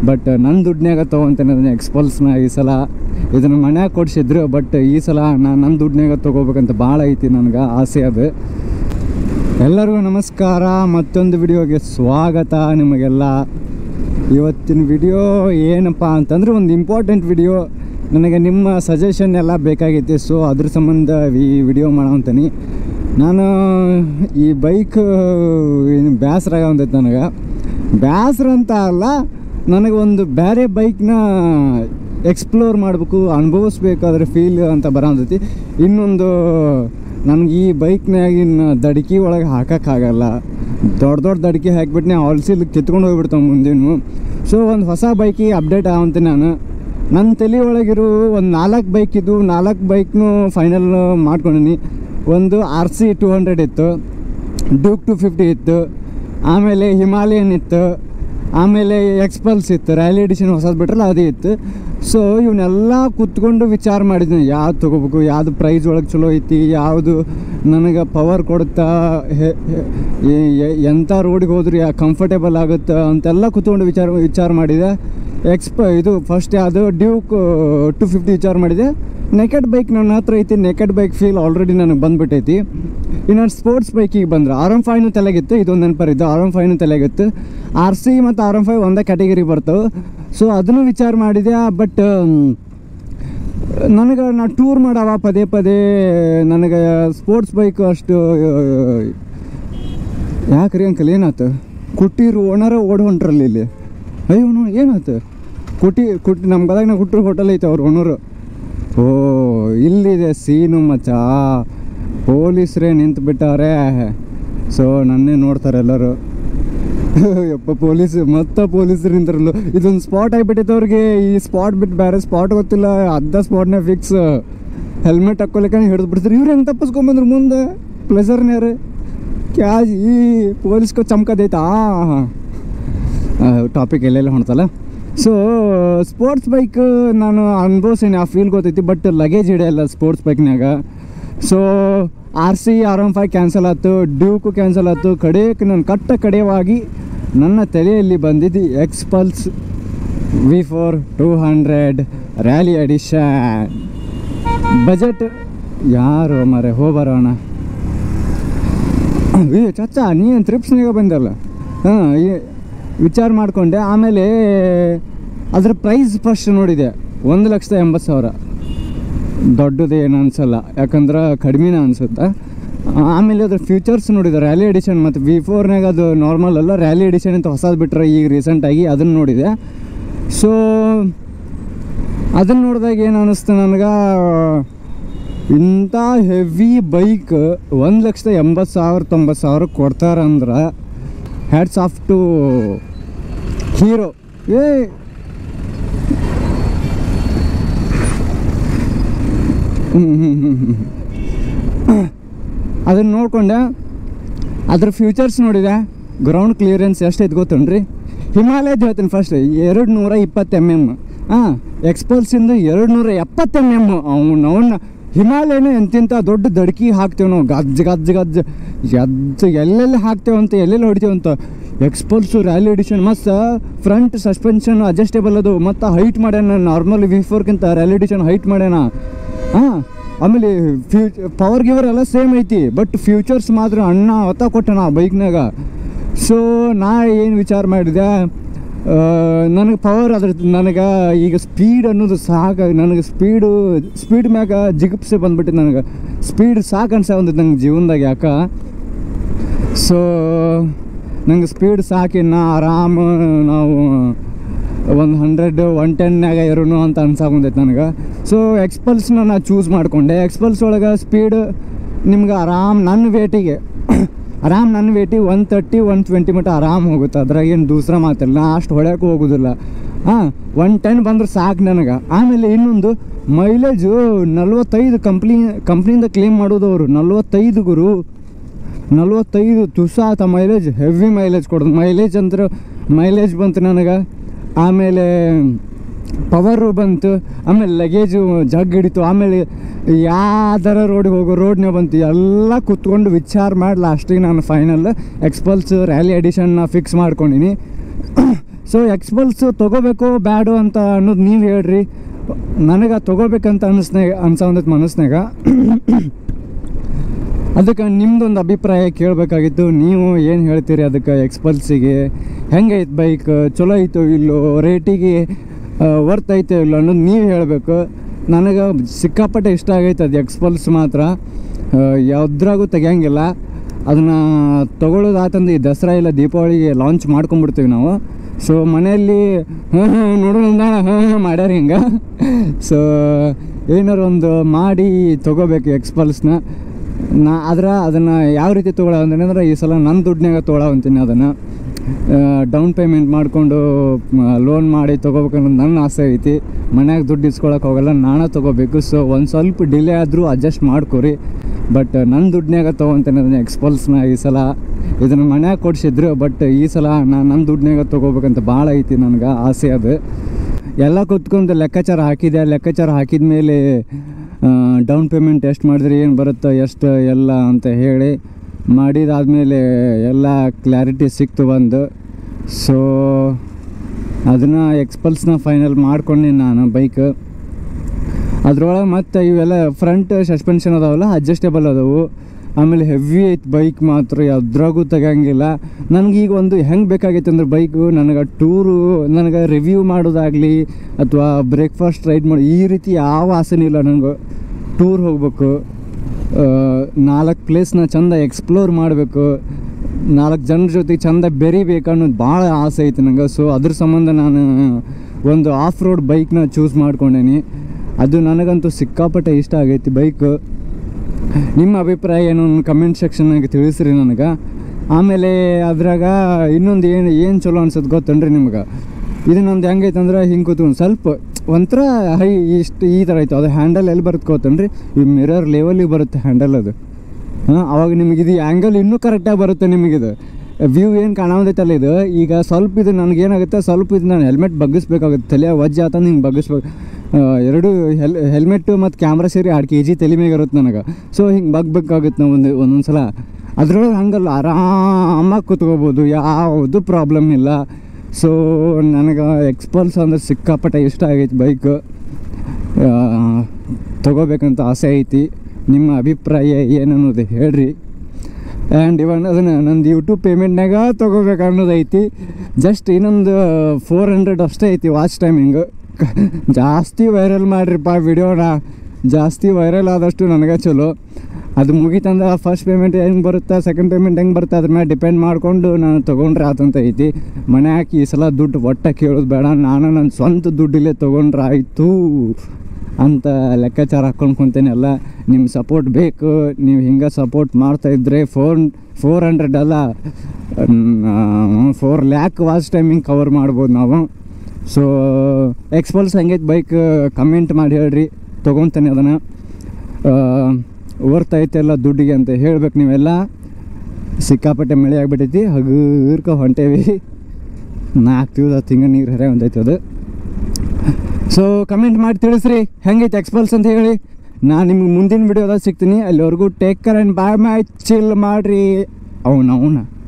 but ನನ್ನ ದುಡ್ನ್ಯಾಗ ತೊಗೊತೇನೆ ಅದನ್ನ ಎಕ್ಸ್ಪಲ್ಸ್ನ ಈ ಸಲ ಇದನ್ನು ಮನ್ಯಾಗ ಕೊಡ್ಸಿದ್ರು ಬಟ್ ಈ ಸಲ ನಾನು ನನ್ನ ದುಡ್ನ್ಯಾಗ ತೊಗೋಬೇಕಂತ ಭಾಳ ಐತಿ ನನಗೆ ಆಸೆ ಅದು ಎಲ್ಲರಿಗೂ ನಮಸ್ಕಾರ ಮತ್ತೊಂದು ವಿಡಿಯೋಗೆ ಸ್ವಾಗತ ನಿಮಗೆಲ್ಲ ಇವತ್ತಿನ ವಿಡಿಯೋ ಏನಪ್ಪ ಅಂತಂದ್ರೆ ಒಂದು ಇಂಪಾರ್ಟೆಂಟ್ ವಿಡಿಯೋ ನನಗೆ ನಿಮ್ಮ ಸಜೆಷನ್ ಎಲ್ಲ ಬೇಕಾಗೈತಿ ಸೊ ಅದ್ರ ಸಂಬಂಧ ಈ ವಿಡಿಯೋ ಮಾಡೋಂತೀನಿ ನಾನು ಈ ಬೈಕ್ ಏನು ಬೇಸರ ಆಗಂತೈತೆ ನನಗೆ ಬೇಸರ ಅಂತ ಅಲ್ಲ ನನಗೆ ಒಂದು ಬೇರೆ ಬೈಕ್ನ ಎಕ್ಸ್ಪ್ಲೋರ್ ಮಾಡಬೇಕು ಅನುಭವಿಸ್ಬೇಕಾದ್ರೆ ಫೀಲ್ ಅಂತ ಬರೋಂತೈತಿ ಇನ್ನೊಂದು ನನಗೆ ಈ ಬೈಕ್ನಾಗಿನ ದಡ್ಕಿ ಒಳಗೆ ಹಾಕೋಕ್ಕಾಗಲ್ಲ ದೊಡ್ಡ ದೊಡ್ಡ ದಡ್ಕಿ ಹಾಕಿಬಿಟ್ಟು ಆಲ್ಸಿಲ್ ಕಿತ್ಕೊಂಡು ಹೋಗ್ಬಿಡ್ತಾವೆ ಮುಂದಿನ ಸೊ ಒಂದು ಹೊಸ ಬೈಕಿಗೆ ಅಪ್ಡೇಟ್ ಆವಂತೀನಿ ನಾನು ನನ್ನ ತಲೆ ಒಳಗಿರೋ ಒಂದು ನಾಲ್ಕು ಬೈಕ್ ಇದ್ದು ನಾಲ್ಕು ಬೈಕ್ನು ಫೈನಲ್ ಮಾಡ್ಕೊಂಡೀನಿ ಒಂದು ಆರ್ ಸಿ ಟೂ ಹಂಡ್ರೆಡ್ ಇತ್ತು ಡ್ಯೂಕ್ ಟು ಫಿಫ್ಟಿ ಇತ್ತು ಆಮೇಲೆ ಹಿಮಾಲಯನ್ ಇತ್ತು ಆಮೇಲೆ ಎಕ್ಸ್ಪಲ್ಸ್ ಇತ್ತು ರ್ಯಾಲಿ ಎಡಿಷನ್ ಹೊಸದು ಬಿಟ್ರಲ್ಲ ಅದು ಇತ್ತು ಸೊ ಇವನ್ನೆಲ್ಲ ಕೂತ್ಕೊಂಡು ವಿಚಾರ ಮಾಡಿದ್ದೀನಿ ಯಾವ್ದು ತೊಗೋಬೇಕು ಯಾವುದು ಪ್ರೈಸ್ ಒಳಗೆ ಚಲೋ ಐತಿ ಯಾವುದು ನನಗೆ ಪವರ್ ಕೊಡುತ್ತಾ ಹೆ- ಹೆ- ಎ- ಎ- ಎಂಥ ರೋಡಿಗೆ ಹೋದ್ರೆ ಯಾ ಕಂಫರ್ಟೇಬಲ್ ಆಗುತ್ತೆ ಅಂತೆಲ್ಲ ಕೂತ್ಕೊಂಡು ವಿಚಾರ ವಿಚಾರ ಮಾಡಿದೆ ಎಕ್ಸ್ಪ ಇದು ಫಸ್ಟ್ ಯಾವುದು ಡ್ಯೂಕ್ ಟು ಫಿಫ್ಟಿ ವಿಚಾರ ಮಾಡಿದೆ ನೆಕೆಡ್ ಬೈಕ್ ನನ್ನ ಹತ್ರ ಐತಿ ನೆಕೆಡ್ ಬೈಕ್ ಫೀಲ್ ಆಲ್ರೆಡಿ ನನಗೆ ಬಂದ್ಬಿಟ್ಟೈತಿ ಇನ್ನು ಸ್ಪೋರ್ಟ್ಸ್ ಬೈಕಿಗೆ ಬಂದ್ರೆ ಆರ್ ಎಮ್ ಫೈವ್ನು ತಲೆಗಿತ್ತು ಇದೊಂದು ನೆನಪರಿದ್ದು ಆರ್ ಎಮ್ ಫೈವ್ನು ತಲೆಗಿತ್ತು ಆರ್ ಸಿ ಮತ್ತು ಆರ್ ಎಮ್ ಫೈವ್ ಒಂದೇ ಕ್ಯಾಟಗರಿ ಬರ್ತವೆ ಸೊ ಅದನ್ನು ವಿಚಾರ ಮಾಡಿದೆ ಬಟ್ ನನಗೆ ನಾ ಟೂರ್ ಮಾಡವ ಪದೇ ಪದೇ ನನಗೆ ಸ್ಪೋರ್ಟ್ಸ್ ಬೈಕ್ ಅಷ್ಟು ಯಾಕ್ರಿ ಅಂಕಲ್ ಏನಾಯ್ತು ಕುಟ್ಟಿರು ಓನರ ಓಡ್ ಹೊಂಟ್ರಲ್ಲ ಇಲ್ಲಿ ಅಯ್ಯೋ ನೋ ಏನಾಯ್ತು ಕುಟಿ ಕುಟ್ಟಿ ನಮ್ಮ ಗದಗಿನ ಹುಟ್ಟರು ಹೋಟೆಲ್ ಐತೆ ಅವ್ರು ಓನರು ಓ ಇಲ್ಲಿದೆ ಸೀನು ಮಚ್ಚ ಪೊಲೀಸರೇ ನಿಂತು ಬಿಟ್ಟಾರೆ ಸೊ ನನ್ನೇ ನೋಡ್ತಾರೆ ಎಲ್ಲರೂ ಯಪ್ಪ ಪೊಲೀಸ್ ಮತ್ತೆ ಪೊಲೀಸರು ನಿಂತಾರಲ್ಲ ಇದೊಂದು ಸ್ಪಾಟ್ ಆಗಿಬಿಟ್ಟೈತೆ ಅವ್ರಿಗೆ ಈ ಸ್ಪಾಟ್ ಬಿಟ್ಟು ಬೇರೆ ಸ್ಪಾಟ್ ಗೊತ್ತಿಲ್ಲ ಅರ್ಧ ಸ್ಪಾಟ್ನೇ ಫಿಕ್ಸ್ ಹೆಲ್ಮೆಟ್ ಹಾಕ್ಕೊಲಿಕ್ಕೆ ಹಿಡಿದು ಬಿಡ್ತಾರೆ ಇವ್ರು ಹೆಂಗೆ ತಪ್ಪಿಸ್ಕೊಂಬಂದ್ರು ಮುಂದೆ ಪ್ಲೆಸರ್ನ್ಯಾರು ಕ್ಯಾ ಈ ಪೊಲೀಸ್ಗೆ ಚಮಕದೈತಾ ಟಾಪಿಕ್ ಎಲ್ಲೆಲ್ಲ ಹೊಣ್ತಲ್ಲ ಸೊ ಸ್ಪೋರ್ಟ್ಸ್ ಬೈಕ್ ನಾನು ಅನ್ಭವಿಸೀನಿ ಆ ಫೀಲ್ ಗೊತ್ತೈತಿ ಬಟ್ ಲಗೇಜ್ ಹಿಡಿಯಲ್ಲ ಸ್ಪೋರ್ಟ್ಸ್ ಬೈಕ್ನಾಗ so R C R M five cancel ಆಯ್ತು ಡ್ಯೂಕು ಕ್ಯಾನ್ಸಲ್ ಆಯ್ತು ಕಡೆಯಕ್ಕೆ ನಾನು ಕಟ್ಟ ಕಡೆಯವಾಗಿ ನನ್ನ ತಲೆಯಲ್ಲಿ ಬಂದಿದ್ದು Xpulse V four two hundred rally edition budget ಯಾರು ಮರೆ ಹೋಗ್ಬರೋಣ ಏ ಚಚ್ಚ ನೀನು ತ್ರಿಪ್ಸ್ನಾಗ ಬಂದಲ್ಲ ಹಾಂ ವಿಚಾರ ಮಾಡಿಕೊಂಡೆ ಆಮೇಲೆ ಅದ್ರ ಪ್ರೈಸ್ ಫಸ್ಟ್ ನೋಡಿದೆ ಒಂದು ಲಕ್ಷದ ಎಂಬತ್ತು ಸಾವಿರ ದೊಡ್ಡದು ಏನು ಅನ್ಸಲ್ಲ ಯಾಕಂದ್ರೆ ಕಡಿಮೆನೇ ಅನ್ಸುತ್ತೆ ಆಮೇಲೆ ಅದ್ರ ಫ್ಯೂಚರ್ಸ್ ನೋಡಿದೆ ರ್ಯಾಲಿ ಎಡಿಷನ್ ಮತ್ತು ವಿ ಫೋರ್ನಾಗ ಅದು ನಾರ್ಮಲ್ ಅಲ್ಲ ರ್ಯಾಲಿ ಎಡಿಷನ್ ಅಂತ ಹೊಸದು ಬಿಟ್ರೆ ಈಗ ರೀಸೆಂಟಾಗಿ ಅದನ್ನು ನೋಡಿದೆ ಸೊ ಅದನ್ನು ನೋಡಿದಾಗ ಏನು ಅನ್ನಿಸ್ತು ನನಗೆ ಇಂಥ ಹೆವಿ ಬೈಕ್ ಒಂದು ಲಕ್ಷದ ಎಂಬತ್ತು ಸಾವಿರ ತೊಂಬತ್ತು ಸಾವಿರ ಕೊಡ್ತಾರಂದ್ರೆ ಹ್ಯಾಟ್ಸ್ ಆಫ್ ಟು ಹೀರೋ ಏ ಅದನ್ನು ನೋಡಿಕೊಂಡೆ ಅದ್ರ ಫ್ಯೂಚರ್ಸ್ ನೋಡಿದೆ ಗ್ರೌಂಡ್ ಕ್ಲಿಯರೆನ್ಸ್ ಎಷ್ಟೈತೆ ಗೊತ್ತುಂಡ್ರಿ ಹಿಮಾಲಯದ ಹೇಳ್ತೀನಿ ಫಸ್ಟ್ ಎರಡು ನೂರ ಇಪ್ಪತ್ತು ಎಮ್ ಎಮ್ ಹಾಂ ಎಕ್ಸ್ಪಲ್ಸಿಂದ ಎರಡು ನೂರ ಎಪ್ಪತ್ತು ಎಮ್ ಎಮ್ ಅವ್ನು ಅವನ್ನ ಹಿಮಾಲಯನ ಎಂತಿಂಥ ದೊಡ್ಡ ದಡ್ಕಿ ಹಾಕ್ತೇವೆ ನಾವು ಗಜ್ಜ ಗಜ್ಜ ಗಜ್ಜ ಎದ್ದು ಎಲ್ಲೆಲ್ಲಿ ಹಾಕ್ತೇವೆ ಅಂತ ಎಲ್ಲೆಲ್ಲಿ ಹೊಡಿತೇವೆ ಅಂತ ಎಕ್ಸ್ಪಲ್ಸು ರ್ಯಾಲಿ ಎಡಿಷನ್ ಮತ್ತು ಫ್ರಂಟ್ ಸಸ್ಪೆನ್ಷನ್ ಅಡ್ಜಸ್ಟೇಬಲ್ ಅದು ಮತ್ತು ಹೈಟ್ ಮಾಡ್ಯಾನ ನಾರ್ಮಲ್ ವಿ ಫೋರ್ಗಿಂತ ರ್ಯಾಲಿ ಎಡಿಷನ್ ಹೈಟ್ ಮಾಡ್ಯಾನ ಹಾಂ ಆಮೇಲೆ ಫ್ಯೂ ಪವರ್ ಗಿವರ್ ಎಲ್ಲ ಸೇಮ್ ಐತಿ ಬಟ್ ಫ್ಯೂಚರ್ಸ್ ಮಾತ್ರ ಅಣ್ಣ ಹೊತ್ತ ಕೊಟ್ಟಣ ಆ ಬೈಕ್ನಾಗ ಸೊ ನಾ ಏನು ವಿಚಾರ ಮಾಡಿದೆ ನನಗೆ ಪವರ್ ಅದ್ರ ನನಗೆ ಈಗ ಸ್ಪೀಡ್ ಅನ್ನೋದು ಸಾಕು ನನಗೆ ಸ್ಪೀಡು ಸ್ಪೀಡ್ ಮ್ಯಾಗ ಜಿಗುಪ್ಸೆ ಬಂದ್ಬಿಟ್ಟಿದೆ ನನಗೆ ಸ್ಪೀಡ್ ಸಾಕು ಅನ್ಸ ಒಂದಿತ್ತು ನಂಗೆ ಜೀವನದಾಗ ಯಾಕ ಸೊ ನಂಗೆ ಸ್ಪೀಡ್ ಸಾಕಿನ್ನ ಆರಾಮ ನಾವು ಒಂದು ಹಂಡ್ರೆಡ್ ಒನ್ ಟೆನ್ನಾಗ ಇರೋನು ಅಂತ ಅನ್ಸಾಕೊಂಡೈತೆ ನನಗೆ ಸೊ ಎಕ್ಸ್ಪಲ್ಸ್ನ ನಾನು ಚೂಸ್ ಮಾಡಿಕೊಂಡೆ ಎಕ್ಸ್ಪಲ್ಸ್ ಒಳಗೆ ಸ್ಪೀಡ್ ನಿಮ್ಗೆ ಆರಾಮ್ ನನ್ನ ವೇಟಿಗೆ ಆರಾಮ್ ನನ್ನ ವೇಟಿಗೆ ಒನ್ ತರ್ಟಿ ಒನ್ ಟ್ವೆಂಟಿ ಮಟ್ಟ ಆರಾಮ್ ಹೋಗುತ್ತೆ ಅದ್ರಾಗ ಏನು ದೂಸರ ಮಾತಿಲ್ಲ ನಾ ಅಷ್ಟು ಹೊಡ್ಯೋಕೆ ಹೋಗೋದಿಲ್ಲ ಹಾಂ ಒನ್ ಟೆನ್ ಬಂದ್ರೆ ಸಾಕು ನನಗೆ ಆಮೇಲೆ ಇನ್ನೊಂದು ಮೈಲೇಜು ನಲ್ವತ್ತೈದು ಕಂಪ್ನಿ ಕಂಪ್ನಿಯಿಂದ ಕ್ಲೇಮ್ ಮಾಡೋದು ಅವರು ನಲ್ವತ್ತೈದು ಗುರು ನಲ್ವತ್ತೈದು ತುಸಾತ ಮೈಲೇಜ್ ಹೆವಿ ಮೈಲೇಜ್ ಕೊಡೋದು ಮೈಲೇಜ್ ಅಂದ್ರೆ ಮೈಲೇಜ್ ಬಂತು ನನಗೆ ಆಮೇಲೆ ಪವರು ಬಂತು ಆಮೇಲೆ ಲಗೇಜು ಜಗ್ ಹಿಡಿತು ಆಮೇಲೆ ಯಾವ್ದಾರ ರೋಡಿಗೆ ಹೋಗೋ ರೋಡ್ನೇ ಬಂತು ಎಲ್ಲ ಕುತ್ಕೊಂಡು ವಿಚಾರ ಮಾಡಿ ಲಾಸ್ಟಿಗೆ ನಾನು ಫೈನಲ್ ಎಕ್ಸ್ಪಲ್ಸ್ ರ್ಯಾಲಿ ಎಡಿಷನ್ನ ಫಿಕ್ಸ್ ಮಾಡ್ಕೊಂಡಿನಿ ಸೊ ಎಕ್ಸ್ಪಲ್ಸು ತೊಗೋಬೇಕು ಬ್ಯಾಡು ಅಂತ ಅನ್ನೋದು ನೀವು ಹೇಳ್ರಿ ನನಗೆ ತೊಗೋಬೇಕಂತ ಅನಿಸ್ನಾಗ ಅನ್ಸೊಂದೈತೆ ಮನಸ್ನಾಗ ಅದಕ್ಕೆ ನಿಮ್ದೊಂದು ಅಭಿಪ್ರಾಯ ಕೇಳಬೇಕಾಗಿತ್ತು ನೀವು ಏನು ಹೇಳ್ತೀರಿ ಅದಕ್ಕೆ ಎಕ್ಸ್ಪಲ್ಸಿಗೆ ಹೆಂಗೈತೆ ಬೈಕ್ ಚಲೋ ಐತೋ ಇಲ್ಲೋ ರೇಟಿಗೆ ವರ್ತ್ ಐತೋ ಇಲ್ಲೋ ಅನ್ನೋದು ನೀವು ಹೇಳಬೇಕು ನನಗೆ ಸಿಕ್ಕಾಪಟ್ಟೆ ಇಷ್ಟ ಆಗೈತೆ ಅದು ಎಕ್ಸ್ಪಲ್ಸ್ ಮಾತ್ರ ಯಾವುದ್ರಾಗೂ ತೆಗಿಯಂಗಿಲ್ಲ ಅದನ್ನು ತೊಗೊಳೋದಾತಂದು ಈ ದಸರಾ ಇಲ್ಲ ದೀಪಾವಳಿಗೆ ಲಾಂಚ್ ಮಾಡ್ಕೊಂಬಿಡ್ತೀವಿ ನಾವು ಸೊ ಮನೆಯಲ್ಲಿ ಹಾಂ ಹಾಂ ನೋಡೋಣ ಹಾಂ ಹಾಂ ಮಾಡ್ಯಾರ ಹಿಂಗೆ ಸೊ ಏನಾರು ಒಂದು ಮಾಡಿ ತೊಗೋಬೇಕು ಎಕ್ಸ್ಪಲ್ಸ್ನ ನಾ ಆದ್ರೆ ಅದನ್ನು ಯಾವ ರೀತಿ ತೊಗೊಳ ಅಂದ್ರೆ ಈ ಸಲ ನನ್ನ ದುಡ್ಡಿನಾಗ ತೊಗೊಳ ಅಂತೀನಿ ಅದನ್ನು ಡೌನ್ ಪೇಮೆಂಟ್ ಮಾಡಿಕೊಂಡು ಲೋನ್ ಮಾಡಿ ತೊಗೋಬೇಕನ್ನೋದು ನನ್ನ ಆಸೆ ಐತಿ ಮನ್ಯಾಗ ದುಡ್ಡು ಇಸ್ಕೊಳಕ್ಕೆ ಹೋಗಲ್ಲ ನಾನೇ ತೊಗೋಬೇಕು ಸೊ ಒಂದು ಸ್ವಲ್ಪ ಡಿಲೇ ಆದರೂ ಅಡ್ಜಸ್ಟ್ ಮಾಡ್ಕೊರಿ ಬಟ್ ನನ್ನ ದುಡ್ಡಿನಾಗ ತೊಗೊತೇನೆ ಅದನ್ನ ಎಕ್ಸ್ಪಲ್ಸ್ನ ಈ ಸಲ ಇದನ್ನು ಮನ್ಯಾಗ ಕೊಡ್ಸಿದ್ರು ಬಟ್ ಈ ಸಲ ನಾನು ನನ್ನ ದುಡ್ಡಿನಾಗ ತೊಗೋಬೇಕಂತ ಭಾಳ ಐತಿ ನನಗೆ ಆಸೆ ಅದು ಎಲ್ಲ ಕೂತ್ಕೊಂಡು ಲೆಕ್ಕಾಚಾರ ಹಾಕಿದೆ ಲೆಕ್ಕಾಚಾರ ಹಾಕಿದ ಮೇಲೆ ಡೌನ್ ಪೇಮೆಂಟ್ ಎಷ್ಟು ಮಾಡಿದ್ರೆ ಏನು ಬರುತ್ತೋ ಎಷ್ಟು ಎಲ್ಲ ಅಂತ ಹೇಳಿ ಮಾಡಿದಾದ್ಮೇಲೆ ಎಲ್ಲ ಕ್ಲಾರಿಟಿ ಸಿಕ್ತು ಬಂದು ಸೊ ಅದನ್ನು ಎಕ್ಸ್ಪಲ್ಸ್ನ ಫೈನಲ್ ಮಾಡ್ಕೊಂಡೆ ನಾನು ಬೈಕ್ ಅದ್ರೊಳಗೆ ಮತ್ತು ಇವೆಲ್ಲ ಫ್ರಂಟ್ ಸಸ್ಪೆನ್ಷನ್ ಅದಾವಲ್ಲ ಅಡ್ಜಸ್ಟೇಬಲ್ ಅದಾವು ಆಮೇಲೆ ಹೆವಿ ಐತೆ ಬೈಕ್ ಮಾತ್ರ ಯಾವ್ದ್ರಾಗೂ ತೆಗಿಯಂಗಿಲ್ಲ ನನಗೆ ಈಗ ಒಂದು ಹೆಂಗೆ ಬೇಕಾಗೈತೆ ಅಂದ್ರೆ ಬೈಕು ನನಗೆ ಟೂರು ನನಗೆ ರಿವ್ಯೂ ಮಾಡೋದಾಗಲಿ ಅಥವಾ ಬ್ರೇಕ್ಫಾಸ್ಟ್ ರೈಡ್ ಮಾಡಿ ಈ ರೀತಿ ಯಾವ ಆಸೆನೂ ಇಲ್ಲ ನನಗೆ ಟೂರ್ ಹೋಗ್ಬೇಕು ನಾಲ್ಕು ಪ್ಲೇಸ್ನ ಚಂದ ಎಕ್ಸ್ಪ್ಲೋರ್ ಮಾಡಬೇಕು ನಾಲ್ಕು ಜನರ ಜೊತೆ ಚಂದ ಬೆರಿಬೇಕು ಅನ್ನೋದು ಭಾಳ ಆಸೆ ಐತೆ ನಂಗೆ ಸೊ ಅದ್ರ ಸಂಬಂಧ ನಾನು ಒಂದು ಆಫ್ ರೋಡ್ ಬೈಕ್ನ ಚೂಸ್ ಮಾಡ್ಕೊಂಡೇನಿ ಅದು ನನಗಂತೂ ಸಿಕ್ಕಾಪಟ್ಟೆ ಇಷ್ಟ ಆಗೈತಿ ಬೈಕು ನಿಮ್ಮ ಅಭಿಪ್ರಾಯ ಏನು ಕಮೆಂಟ್ ಸೆಕ್ಷನ್ನಾಗ ತಿಳಿಸ್ರಿ ನನಗೆ ಆಮೇಲೆ ಅದ್ರಾಗ ಇನ್ನೊಂದು ಏನು ಏನು ಚಲೋ ಅನ್ಸತ್ತೆ ಗೊತ್ತನ್ರಿ ನಿಮ್ಗೆ ಇದನ್ನೊಂದು ಹೆಂಗೈತೆ ಅಂದ್ರೆ ಹಿಂಗೆ ಕೂತ್ಕೊಂಡು ಸ್ವಲ್ಪ ಒಂಥರ ಹೈ ಇಷ್ಟು ಈ ಥರ ಐತೆ ಅದು ಹ್ಯಾಂಡಲ್ ಎಲ್ಲಿ ಬರುತ್ತೆ ಗೊತ್ತನ್ರಿ ಈ ಮಿರರ್ ಲೆವೆಲಿಗೆ ಬರುತ್ತೆ ಹ್ಯಾಂಡಲ್ ಅದು ಹಾಂ ಅವಾಗ ನಿಮಗೆ ಇದು ಆ್ಯಂಗಲ್ ಇನ್ನೂ ಕರೆಕ್ಟಾಗಿ ಬರುತ್ತೆ ನಿಮಗಿದು ವ್ಯೂ ಏನು ಕಾಣೋದೈತಲ್ಲ ಇದು ಈಗ ಸ್ವಲ್ಪ ಇದು ನನಗೇನಾಗುತ್ತೆ ಸ್ವಲ್ಪ ಇದು ನಾನು ಹೆಲ್ಮೆಟ್ ಬಗ್ಗಿಸ್ಬೇಕಾಗುತ್ತೆ ತಲೆ ವಜ್ಜೆ ಆತಂದು ಹಿಂಗೆ ಬಗ್ಗಿಸ್ಬೇಕು ಆ, ಎರಡು ಹೆಲ್ ಹೆಲ್ಮೆಟ್ಟು ಮತ್ತು ಕ್ಯಾಮ್ರಾ ಸೇರಿ ಎರಡು ಕೆ ಜಿ ತಲೆ ಮೇಲೆ ಇರುತ್ತೆ ನನಗೆ ಸೊ ಹಿಂಗೆ ಬಗ್ಬೇಕಾಗುತ್ತೆ ನಾವು ಒಂದು ಒಂದೊಂದು ಸಲ ಅದ್ರೊಳಗೆ ಹಂಗಲ್ಲ ಆರಾಮಾಗಿ ಕೂತ್ಕೋಬೋದು ಯಾವುದು ಪ್ರಾಬ್ಲಮ್ ಇಲ್ಲ ಸೊ ನನಗೆ ಎಕ್ಸ್ಪಲ್ಸ್ ಅಂದ್ರೆ ಸಿಕ್ಕಾಪಟ್ಟೆ ಇಷ್ಟ ಆಗೈತೆ ಬೈಕು ತೊಗೋಬೇಕಂತ ಆಸೆ ಐತಿ ನಿಮ್ಮ ಅಭಿಪ್ರಾಯ ಏನು ಅನ್ನೋದು ಹೇಳ್ರಿ ಆ್ಯಂಡ್ ಇವನ್ ಅದನ್ನು ನಂದು ಯೂಟ್ಯೂಬ್ ಪೇಮೆಂಟ್ನಾಗ ತೊಗೋಬೇಕು ಅನ್ನೋದು ಐತಿ ಜಸ್ಟ್ ಇನ್ನೊಂದು ಫೋರ್ ಹಂಡ್ರೆಡ್ ಅಷ್ಟೇ ಐತಿ ವಾಚ್ ಟೈಮಿಂಗು ಜಾಸ್ತಿ ವೈರಲ್ ಮಾಡಿರಿಪ್ಪ ವಿಡಿಯೋನ ಜಾಸ್ತಿ ವೈರಲ್ ಆದಷ್ಟು ನನಗೆ ಚಲೋ ಅದು ಮುಗಿತಂದ್ರೆ ಫಸ್ಟ್ ಪೇಮೆಂಟ್ ಹೆಂಗೆ ಬರುತ್ತೆ ಸೆಕೆಂಡ್ ಪೇಮೆಂಟ್ ಹೆಂಗೆ ಬರುತ್ತೆ ಅದ್ರ ಮೇಲೆ ಡಿಪೆಂಡ್ ಮಾಡಿಕೊಂಡು ನಾನು ತೊಗೊಂಡ್ರೆ ಆತಂತ ಐತಿ ಮನೆ ಹಾಕಿ ಈ ಸಲ ದುಡ್ಡು ಒಟ್ಟ ಕೇಳೋದು ಬೇಡ ನಾನು ನನ್ನ ಸ್ವಂತ ದುಡ್ಡಿಲ್ಲೇ ತೊಗೊಂಡ್ರೆ ಆಯಿತು ಅಂತ ಲೆಕ್ಕಾಚಾರ ಹಾಕ್ಕೊಂಡು ಕುಂತೇನೆ ಎಲ್ಲ ನಿಮ್ಮ ಸಪೋರ್ಟ್ ಬೇಕು ನೀವು ಹಿಂಗೆ ಸಪೋರ್ಟ್ ಮಾಡ್ತಾಯಿದ್ರೆ ಫೋರ್ ಫೋರ್ ಹಂಡ್ರೆಡ್ ಅಲ್ಲ four lakh watch timing cover ಮಾಡ್ಬೋದು ನಾವು ಸೊ ಎಕ್ಸ್ಪಲ್ಸ್ ಹೆಂಗೈತೆ ಬೈಕ್ ಕಮೆಂಟ್ ಮಾಡಿ ಹೇಳ್ರಿ ತೊಗೊತಾನೆ ಅದನ್ನು ಓರ್ತೈತೆಲ್ಲ ದುಡ್ಡಿಗೆ ಅಂತ ಹೇಳ್ಬೇಕು ನೀವೆಲ್ಲ ಸಿಕ್ಕಾಪಟ್ಟೆ ಮಳೆ ಆಗ್ಬಿಟ್ಟೈತಿ ಹಗೂರ್ಕ ಹೊಂಟೇವಿ ನಾಲ್ಕು ತಿಂಗಳು ತಿಂಗ ನೀರು ಹರೇ ಒಂದೈತೆ ಅದು ಸೊ ಕಮೆಂಟ್ ಮಾಡಿ ತಿಳಿಸ್ರಿ ಹೆಂಗೈತೆ ಎಕ್ಸ್ಪಲ್ಸ್ ಅಂತ ಹೇಳಿ ನಾನು ನಿಮ್ಗೆ ಮುಂದಿನ ವಿಡಿಯೋದಾಗ ಸಿಗ್ತೀನಿ ಅಲ್ಲಿವರೆಗೂ ಟೇಕ್ ಕರ್ ಆ್ಯಂಡ್ ಬಾಯ್ ಮೈ ಚಿಲ್ ಮಾಡಿರಿ ಅವನ ಅವನ